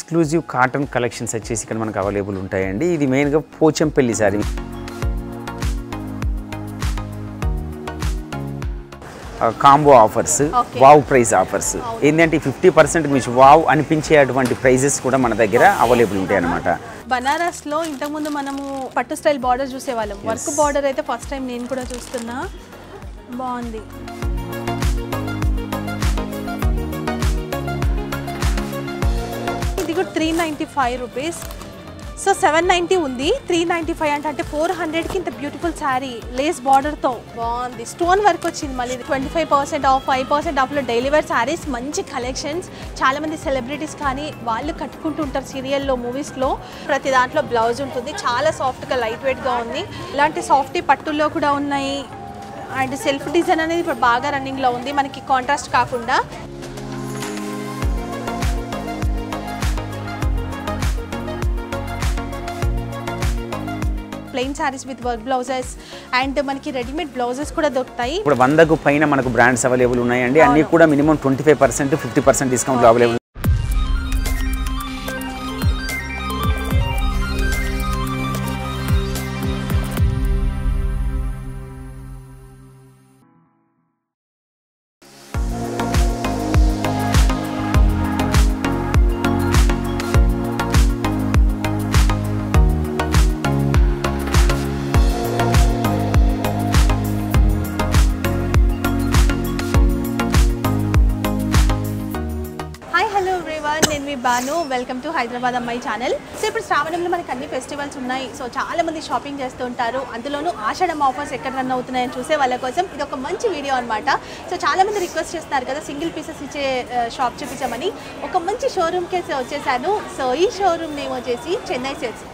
Exclusive cotton collections వచ్చేసి ఇక్కడ మనకు అవైలబుల్ ఉంటాయండి ఇది మెయిన్గా Pochampally saree combo offers Okay. Wow price offers ఏంటంటే ఫిఫ్టీ పర్సెంట్ మీకు వావ్ అనిపించే అటువంటి ప్రైజెస్ కూడా మన దగ్గర అవైలబుల్ ఉంటాయి అనమాట బనారస్ లో ఇంతకుముందు మనము పట్టు స్టైల్ బార్డర్ చూసేవాళ్ళం వర్క్ బార్డర్ అయితే ఫస్ట్ టైం నేను కూడా చూస్తున్నా బాగుంది ఇది కూడా three ninety five rupees so seven ninety ఉంది త్రీ నైంటీ ఫైవ్ అంటే అంటే ఫోర్ హండ్రెడ్కి ఇంత బ్యూటిఫుల్ శారీ లేస్ బార్డర్తో బాగుంది స్టోన్ వర్క్ వచ్చింది మళ్ళీ twenty five percent off five percent ఆఫ్లో డైలీ వేర్ శారీస్ మంచి కలెక్షన్స్ చాలామంది సెలబ్రిటీస్ కానీ వాళ్ళు కట్టుకుంటూ ఉంటారు సీరియల్లో మూవీస్లో ప్రతి దాంట్లో బ్లౌజ్ ఉంటుంది చాలా సాఫ్ట్గా లైట్ వెయిట్గా ఉంది ఇలాంటి సాఫ్టీ పట్టుల్లో కూడా ఉన్నాయి అండ్ సెల్ఫ్ డిజైన్ అనేది ఇప్పుడు బాగా రన్నింగ్లో ఉంది మనకి కాంట్రాస్ట్ కాకుండా plain sarees with work blouses and మనకి రెడీమేడ్ బ్లౌజెస్ కూడా దొరుకుతాయి ఇప్పుడు వందకు పైన మనకు బ్రాండ్స్ అవైలబుల్ ఉన్నాయండి అన్ని కూడా minimum twenty five percent fifty percent discount available hi hello everyone నేను మీ బాను వెల్కమ్ టు హైదరాబాద్ అమ్మాయి ఛానల్ సో ఇప్పుడు శ్రావణంలో మనకి అన్ని ఫెస్టివల్స్ ఉన్నాయి సో చాలా మంది షాపింగ్ చేస్తూ ఉంటారు అందులోనూ ఆషాఢం ఆఫర్స్ ఎక్కడ రన్ అవుతున్నాయని చూసే వాళ్ళ కోసం ఇది ఒక మంచి వీడియో అనమాట సో చాలా మంది రిక్వెస్ట్ చేస్తున్నారు కదా సింగిల్ పీసెస్ ఇచ్చే షాప్ చూపించమని ఒక మంచి షోరూమ్కి వచ్చేసాను సో ఈ షోరూమ్ నేమ్ వచ్చేసి చెన్నై సెల్స్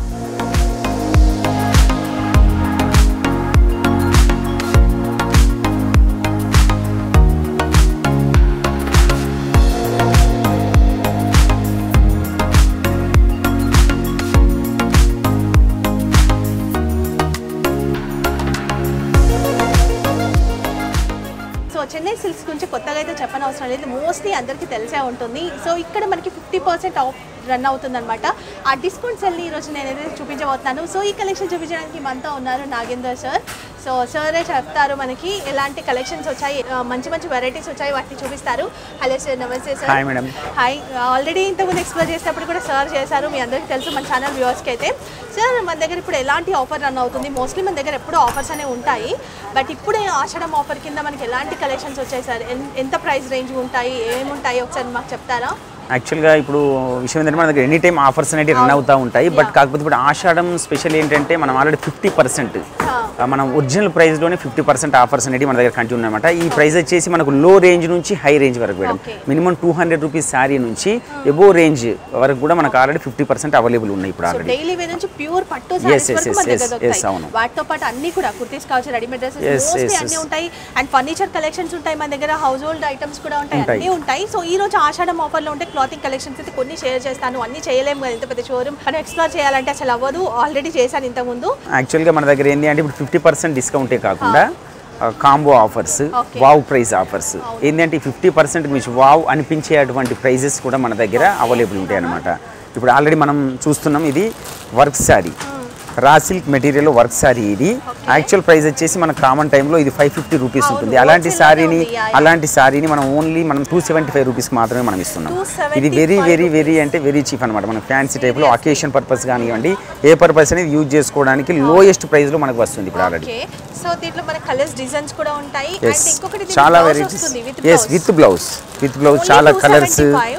సో చెన్నై సిల్క్స్ గురించి కొత్తగా అయితే చెప్పనవసరం లేదు మోస్ట్లీ అందరికీ తెలిసే ఉంటుంది సో ఇక్కడ మనకి ఫిఫ్టీ పర్సెంట్ ఆఫ్ రన్ అవుతుంది అనమాట ఆ డిస్కౌంట్ సెల్ని ఈరోజు నేను ఏదైతే చూపించబోతున్నాను సో ఈ కలెక్షన్ చూపించడానికి మనతో ఉన్నారు నాగేందర్ సార్ సో సరే చెప్తారు మనకి ఎలాంటి కలెక్షన్స్ వచ్చాయి ఆ, మంచి మంచి వెరైటీస్ వచ్చాయి వాటిని చూపిస్తారు హలో సార్ నమస్తే sir hi madam hi already ఇంతకుముందు ఎక్స్ప్లోర్ చేసినప్పుడు కూడా సార్ చేశారు మీ అందరికీ తెలుసు మన ఛానల్ వ్యూవర్స్కి అయితే సార్ మన దగ్గర ఇప్పుడు ఎలాంటి ఆఫర్ రన్ అవుతుంది మోస్ట్లీ మన దగ్గర ఎప్పుడు ఆఫర్స్ అనేవి ఉంటాయి బట్ ఇప్పుడు ఆషాఢం ఆఫర్ కింద మనకి ఎలాంటి కలెక్షన్స్ వచ్చాయి సార్ ఎన్- ఎంత ప్రైస్ రేంజ్ ఉంటాయి ఏముంటాయి ఒకసారి మాకు చెప్తారా యాక్చువల్గా ఇప్పుడు విషయం ఏంటంటే మన దగ్గర ఎనీ టైం ఆఫర్స్ అనేవి రన్ అవుతూ ఉంటాయి బట్ కాకపోతే ఇప్పుడు ఆషాఢం స్పెషల్ ఏంటంటే మనం ఆల్రెడీ ఫిఫ్టీ పర్సెంట్ మనం ఒరిజినల్ ప్రైస్లోనే ఫిఫ్టీ పర్సెంట్ ఆఫర్స్ అనేవి మన దగ్గర కంటిన్యూ అనమాట ఈ ప్రైస్ వచ్చేసి మనకు లో రేంజ్ నుంచి హై రేంజ్ వరకు madam Okay. Minimum two hundred rupees saree నుంచి ఎబో రేంజ్ వరకు కూడా మనకు ఆల్రెడీ ఫిఫ్టీ పర్సెంట్ అవైలబుల్ ఉన్నాయి ఇప్పుడు సో ఆల్రెడీ డైలీ వేర్ నుంచి ప్యూర్ పట్టు Yes, సారీస్ yes, వరకు yes, మన దగ్గర yes, yes, దొరుకుతాయి అవును. వాటితో పాటు అన్ని కూడా కుర్తీస్ కావచ్చు readymade dresses Yes, mostly yes, అన్ని yes. ఉంటాయి అండ్ ఫర్నిచర్ కలెక్షన్స్ ఉంటాయి మన దగ్గర హౌస్ హోల్డ్ ఐటమ్స్ కూడా ఉంటాయి ఉంటాయి. అన్నీ ఉంటాయి సో ఈ రోజు ఆషాఢం ఆఫర్లో ఉంటే క్లాతింగ్ కలెక్షన్స్ అయితే కొన్ని షేర్ చేస్తాను అన్ని చేయలేము కదా ఇంత పెద్ద షోరూమ్ మనం ఎక్స్ప్లోర్ చేయాలంటే అసలు అవ్వదు ఆల్రెడీ చేశాను ఇంతకుముందు యాక్చువల్గా మన దగ్గర ఏంటి అంటే ఇప్పుడు ఫిఫ్టీ పర్సెంట్ డిస్కౌంటే కాకుండా combo offers Okay. Wow price offers ఏంటంటే ఫిఫ్టీ పర్సెంట్ మీకు వావ్ అనిపించే అటువంటి ప్రైజెస్ కూడా మన దగ్గర అవైలబుల్ ఉంటాయి అనమాట ఇప్పుడు ఆల్రెడీ మనం చూస్తున్నాం ఇది work sari raw silk material work sari ఇది యాక్చువల్ ప్రైస్ వచ్చేసి మన కామన్ టైంలో ఇది ఫైవ్ ఫిఫ్టీ రూపీస్ అవును, ఉంటుంది అలాంటి wholesale శారీని లోనే ఉంది, yeah, yeah. అలాంటి శారీని మనం ఓన్లీ మనం టూ సెవెంటీ ఫైవ్ రూపీస్కి మాత్రమే మనం ఇస్తున్నాం 275 ఇది వెరీ వెరీ వెరీ అంటే వెరీ చీప్ అనమాట మన ఫ్యాన్సీ టైప్లో అకేషన్ పర్పస్ కానివ్వండి ఏ పర్పస్ అనేది యూజ్ చేసుకోవడానికి లోయెస్ట్ ప్రైస్లో మనకు వస్తుంది ఇప్పుడు ఆల్రెడీ ఓకే సో దీంట్లో మన కలర్స్ డిజైన్స్ కూడా ఉంటాయి ఎస్ అండ్ ఇంకొకటి దీనికి చాలా blouse వెరైటీస్ వస్తుంది విత్ ఎస్ విత్ బ్లౌజ్ విత్ బ్లౌజ్ చాలా కలర్స్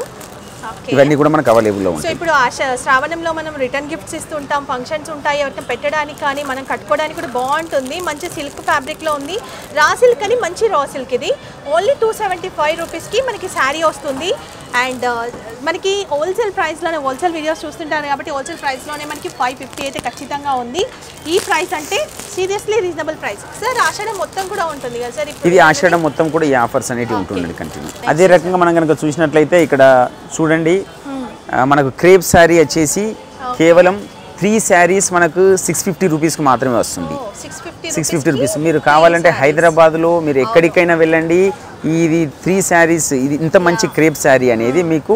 ఇవన్నీ కూడా మనకు అవైలబుల్లో సో ఉంటాయి ఇప్పుడు ఆశ శ్రావణంలో మనం రిటర్న్ గిఫ్ట్స్ ఇస్తుంటాం ఫంక్షన్స్ ఉంటాయి ఎవరికైనా పెట్టడానికి కానీ మనం కట్టుకోవడానికి కూడా బాగుంటుంది మంచి సిల్క్ ఫ్యాబ్రిక్లో ఉంది రా సిల్క్ అని మంచి రా సిల్క్ ఇది ఓన్లీ టూ సెవెంటీ ఫైవ్ రూపీస్కి మనకి శారీ వస్తుంది అండ్ మనకి హోల్సేల్ ప్రైస్లోనే హోల్సేల్ వీడియోస్ చూస్తుంటాను కాబట్టి హోల్సేల్ ప్రైస్లోనే మనకి ఫైవ్ ఫిఫ్టీ అయితే ఖచ్చితంగా ఉంది ఈ ప్రైస్ అంటే seriously reasonable price sir Ashadam మొత్తం కూడా ఉంటుంది కదా సార్ ఇప్పుడు ఇది ఆషాఢం మొత్తం కూడా ఈ ఆఫర్స్ అనేవి ఉంటుండండి కంటిన్యూ అదే రకంగా మనం కనుక చూసినట్లయితే ఇక్కడ చూడండి ఆ, మనకు క్రేప్ శారీ వచ్చేసి కేవలం త్రీ శారీస్ మనకు సిక్స్ ఫిఫ్టీ రూపీస్కి మాత్రమే వస్తుంది six fifty six fifty rupees మీరు కావాలంటే హైదరాబాద్లో మీరు ఎక్కడికైనా వెళ్ళండి ఇది త్రీ శారీస్ ఇది ఇంత మంచి క్రేప్ శారీ అనేది మీకు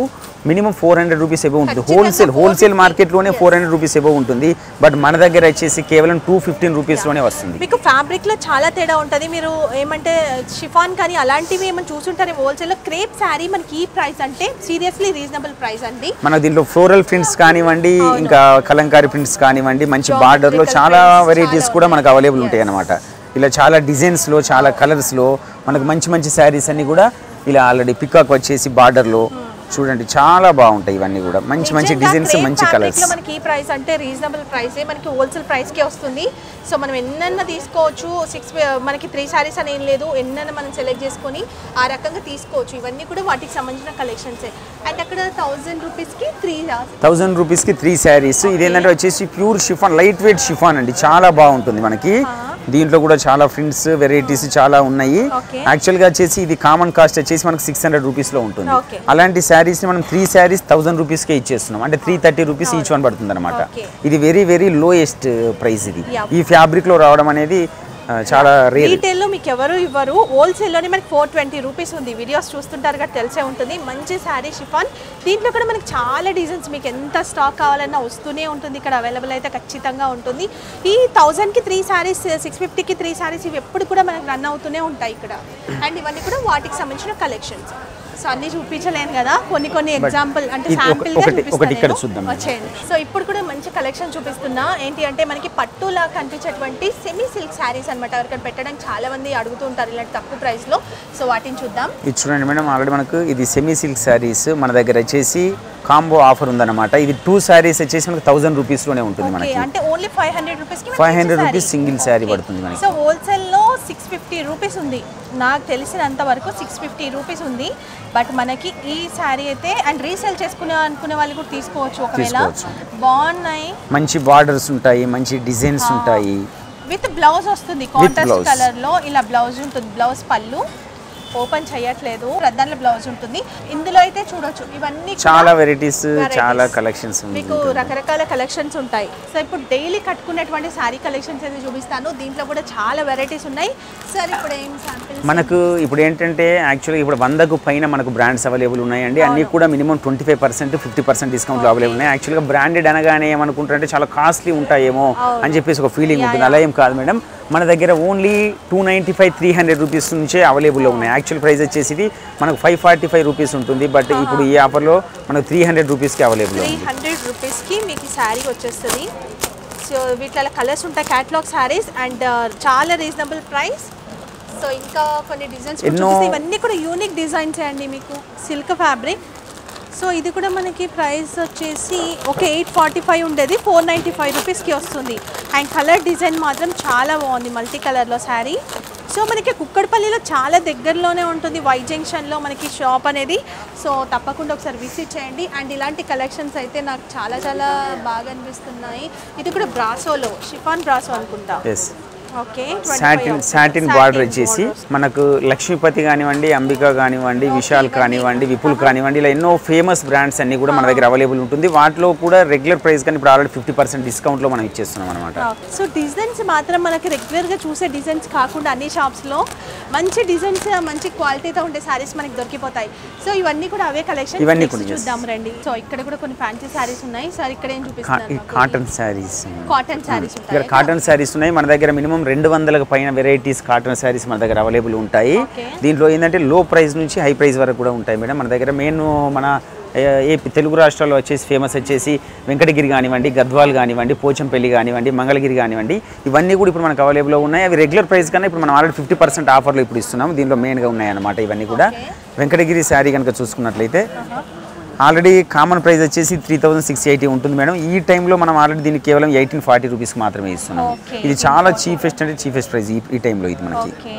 minimum four hundred rupees above ఉంటుంది ఖచ్చితంగా హోల్సేల్ 450. హోల్సేల్ మార్కెట్లోనే ఫోర్ హండ్రెడ్ రూపీస్ ఎబో ఉంటుంది బట్ మన దగ్గర వచ్చేసి కేవలం టూ ఫిఫ్టీన్ రూపీస్లోనే వస్తుంది మీకు ఫ్యాబ్రిక్ లో చాలా తేడా ఉంటుంది మీరు ఏమంటే షిఫాన్ కానీ అలాంటివి ఏమైనా చూసుంటారు హోల్సేల్ లో క్రేప్ శారీ మనకి ఈ ప్రైస్ అంటే సీరియస్లీ రీజనబుల్ ప్రైస్ అండి మన దీంట్లో ఫ్లోరల్ ప్రింట్స్ కానివ్వండి ఇంకా కలంకారీ ప్రింట్స్ కానివ్వండి మంచి Geometrical బార్డర్లో చాలా prints వెరైటీస్ చాలా కూడా మనకు అవైలబుల్ Yes. ఉంటాయి అన్నమాట ఇలా చాలా డిజైన్స్లో చాలా కలర్స్లో మనకు మంచి మంచి శారీస్ అన్ని కూడా ఇలా ఆల్రెడీ పికాక్ వచ్చేసి బార్డర్లో చూడండి చాలా బాగుంటాయి ఇవన్నీ కూడా మంచి మంచి నిజంగా డిజైన్స్ crepe మంచి fabric కలర్స్ లో మనకి ఈ ప్రైస్ అంటే రీజనబుల్ ప్రైసే మనకి హోల్సేల్ ప్రైస్కే వస్తుంది సో మనం ఎన్నన్నా తీసుకోవచ్చు సిక్స్ మనకి త్రీ సారీస్ అని ఏం లేదు ఎన్నన్నా మనం సెలెక్ట్ చేసుకొని ఆ రకంగా తీసుకోవచ్చు ఇవన్నీ కూడా వాటికి సంబంధించిన కలెక్షన్సే అండ్ అక్కడ థౌజండ్ రూపీస్కి త్రీ థౌజండ్ రూపీస్కి త్రీ శారీస్ ఇదేంటంటే వచ్చేసి pure chiffon light weight chiffon అండి చాలా బాగుంటుంది మనకి దీంట్లో కూడా చాలా ప్రింట్స్ వెరైటీస్ చాలా ఉన్నాయి Okay. యాక్చువల్గా వచ్చేసి ఇది కామన్ కాస్ట్ వచ్చేసి మనకి సిక్స్ హండ్రెడ్ రూపీస్లో ఉంటుంది Okay. అలాంటి శారీస్ని మనం త్రీ శారీస్ థౌసండ్ రూపీస్కే ఇచ్చేస్తున్నాం అంటే three thirty rupees each one పడుతుంది అనమాట Okay. ఇది వెరీ వెరీ లోయెస్ట్ ప్రైస్ ఇది Yeah. ఈ ఫ్యాబ్రిక్లో రావడం అనేది ఆ, చాలా రేర్ రీటైల్లో మీకు ఎవరు ఇవ్వరు హోల్సేల్లోనే మనకి ఫోర్ ట్వంటీ రూపీస్ ఉంది వీడియోస్ చూస్తుంటారు కదా తెలిసే ఉంటుంది మంచి శారీ షిఫాన్ దీంట్లో కూడా మనకి చాలా డిజైన్స్ మీకు ఎంత స్టాక్ కావాలన్నా వస్తూనే ఉంటుంది ఇక్కడ అవైలబుల్ అయితే ఖచ్చితంగా ఉంటుంది ఈ థౌజండ్కి త్రీ శారీస్ సిక్స్ ఫిఫ్టీకి త్రీ శారీస్ ఇవి ఎప్పుడు కూడా మనకి రన్ అవుతూనే ఉంటాయి ఇక్కడ అండ్ ఇవన్నీ కూడా వాటికి సంబంధించిన కలెక్షన్స్ సో అన్ని చూపించలేను కదా కొన్ని కొన్ని ఎగ్జాంపుల్ అంటే ఇది ఒక- శాంపిల్ గా ఒకటి- ఒకటి ఇక్కడ చూపిస్తాను చూద్దాం. వచ్చేయండి సో ఇప్పుడు కూడా మంచి కలెక్షన్ చూపిస్తున్నా ఏంటి అంటే మనకి పట్టులా కనిపించేటువంటి సెమీ సిల్క్ శారీస్ అనమాట ఎవరికైనా పెట్టడానికి చాలా మంది అడుగుతూ ఉంటారు ఇలాంటి తక్కువ ప్రైస్ లో సో వాటిని చూద్దాం ఇది చూడండి మేడం ఆల్రెడీ మనకు ఇది సెమీ సిల్క్ శారీస్ మన దగ్గర వచ్చేసి కాంబో ఆఫర్ ఉందన్నమాట ఇది టూ శారీస్ వచ్చేసి మనకు థౌసండ్ రూపీస్లోనే ఉంటుంది ఓకే మనకి అంటే ఓన్లీ ఫైవ్ హండ్రెడ్ రూపీస్ కి 500 rupees single saree పడుతుంది మనకి. సో హోల్సేల్ లో సిక్స్ ఫిఫ్టీ రూపీస్ ఉంది నాకు తెలిసినంత వరకు సిక్స్ ఫిఫ్టీ రూపీస్ ఉంది బట్ మనకి ఈ శారీ అయితే అండ్ రీసేల్ చేసుకునే అనుకునే వాళ్ళు కూడా తీసుకోవచ్చు ఒకవేళ తీసుకోవచ్చు. బాగున్నాయి మంచి బార్డర్స్ ఉంటాయి మంచి డిజైన్స్ ఉంటాయి విత్ బ్లౌజ్ వస్తుంది కాంట్రాస్ట్ blouse. కలర్ లో ఇలా బ్లౌజ్ ఉంటుంది బ్లౌజ్ పళ్ళు ఓపెన్ చేయట్లేదు రద్దాల బ్లౌజ్ ఉంటుంది ఇందులో అయితే చూడొచ్చు ఇవన్నీ కూడా చాలా వెరైటీస్ varieties. చాలా కలెక్షన్స్ మీకు రకరకాల కలెక్షన్స్ ఉంటాయి సో ఇప్పుడు డైలీ కట్టుకునేటువంటి శారీ కలెక్షన్స్ అయితే చూపిస్తాను దీంట్లో కూడా చాలా వెరైటీస్ ఉన్నాయి సార్ ఇప్పుడు ఏం శాంపిల్స్ మనకు ఇప్పుడు ఏంటంటే యాక్చువల్గా ఇప్పుడు వందకు పైన మనకు బ్రాండ్స్ అవైలబుల్ ఉన్నాయండి అన్ని కూడా minimum twenty five percent fifty percent డిస్కౌంట్లు అవైలబుల్ ఉన్నాయి యాక్చువల్గా బ్రాండెడ్ అనగానే ఏమనుకుంటారంటే చాలా కాస్ట్లీ ఉంటాయేమో అని చెప్పేసి ఒక ఫీలింగ్ ఉంటుంది అలా ఏం కాదు మేడం మన దగ్గర only two ninety five three hundred rupees నుంచే అవైలబుల్లో ఉన్నాయి యాక్చువల్ ప్రైస్ వచ్చేసి ఇది మనకు ఫైవ్ ఫార్టీ ఫైవ్ రూపీస్ ఉంటుంది బట్ ఇప్పుడు ఈ ఆఫర్లో మనకు త్రీ హండ్రెడ్ రూపీస్కి అవైలబుల్ త్రీ ఉంది హండ్రెడ్ రూపీస్కి మీకు ఈ శారీ వచ్చేస్తుంది సో వీటిలో కలర్స్ ఉంటాయి క్యాటలాగ్ శారీస్ అండ్ చాలా రీజనబుల్ ప్రైస్ సో ఇంకా కొన్ని డిజైన్స్ ఎన్నో- ఇవన్నీ కూడా యూనిక్ డిజైన్స్ అండి మీకు సిల్క్ ఫ్యాబ్రిక్ సో ఇది కూడా మనకి ప్రైస్ వచ్చేసి ఒక ఎయిట్ ఫార్టీ ఫైవ్ ఉండేది ఫోర్ నైంటీ ఫైవ్ రూపీస్కి వస్తుంది అండ్ కలర్ డిజైన్ మాత్రం చాలా బాగుంది మల్టీ కలర్లో శారీ సో మనకి కుక్కడపల్లిలో చాలా దగ్గరలోనే ఉంటుంది వై జంక్షన్లో మనకి షాప్ అనేది సో తప్పకుండా ఒకసారి విజిట్ చేయండి అండ్ ఇలాంటి కలెక్షన్స్ అయితే నాకు చాలా చాలా బాగా అనిపిస్తున్నాయి ఇది కూడా బ్రాసోలో షిఫాన్ బ్రాసో అనుకుంటా yes okay satin satin border వచ్చేసి మనకు లక్ష్మీపతి కానివ్వండి అంబిక కానివ్వండి విశాల్ కానివ్వండి విపుల్ కానివ్వండి ఇలా ఎన్నో ఫేమస్ బ్రాండ్స్ అన్ని కూడా మన దగ్గర అవైలబుల్ ఉంటుంది వాటిలో కూడా రెగ్యులర్ ప్రైస్ కానీ ఇప్పుడు ఆల్రెడీ ఫిఫ్టీ పర్సెంట్ డిస్కౌంట్లో మనం ఇచ్చేస్తున్నాం అనమాట సో డిజైన్స్ మాత్రం మనకి రెగ్యులర్గా చూసే డిజైన్స్ కాకుండా అన్ని షాప్స్లో మంచి డిజైన్స్ మంచి క్వాలిటీతో ఉండే శారీస్ మనకి దొరికిపోతాయి సో ఇవన్నీ కూడా అవే కలెక్షన్ ఇవన్నీ కూడా, yes. చూద్దాం రండి సో ఇక్కడ కూడా కొన్ని ఫ్యాన్సీ శారీస్ ఉన్నాయి సార్ ఇక్కడ ఏం కా- ఈ చూపిస్తున్నారు కాటన్ శారీస్ కాటన్ శారీస్ ఇక్కడ ఉంటాయి కాటన్ శారీస్ ఉన్నాయి మన దగ్గర మినిమం రెండు వందలకు పైన వెరైటీస్ కాటన్ శారీస్ మన దగ్గర అవైలబుల్ ఉంటాయి Okay. దీంట్లో ఏంటంటే లో ప్రైస్ నుంచి హై ప్రైస్ వరకు కూడా ఉంటాయి మేడం మన దగ్గర మెయిన్ మన ఏ ఏపీ తెలుగు రాష్ట్రాల్లో వచ్చేసి ఫేమస్ వచ్చేసి వెంకటగిరి కానివ్వండి గద్వాల్ కానివ్వండి పోచంపల్లి కానివ్వండి మంగళగిరి కానివ్వండి ఇవన్నీ కూడా ఇప్పుడు మనకు అవైలబుల్లో ఉన్నాయి అవి రెగ్యులర్ ప్రైస్ కన్నా ఇప్పుడు మనం ఆల్రెడీ ఫిఫ్టీ పర్సెంట్ ఆఫర్లో ఇప్పుడు ఇస్తున్నాం దీనిలో మెయిన్గా ఉన్నాయి అన్నమాట ఇవన్నీ కూడా వెంకటగిరి శారీ కనుక చూసుకున్నట్లయితే ఆల్రెడీ కామన్ ప్రైస్ వచ్చేసి త్రీ థౌసండ్ సిక్స్ ఎయిటీ ఉంటుంది మేడం ఈ టైంలో మనం ఆల్రెడీ దీనికి కేవలం ఎయిటీన్ ఫార్టీ రూపీస్కి మాత్రమే ఇస్తున్నాం Okay. ఇది చాలా చీఫెస్ట్ అంటే చీఫెస్ట్ ప్రైస్ ఈ ఈ టైంలో ఇది మనకి ఓకే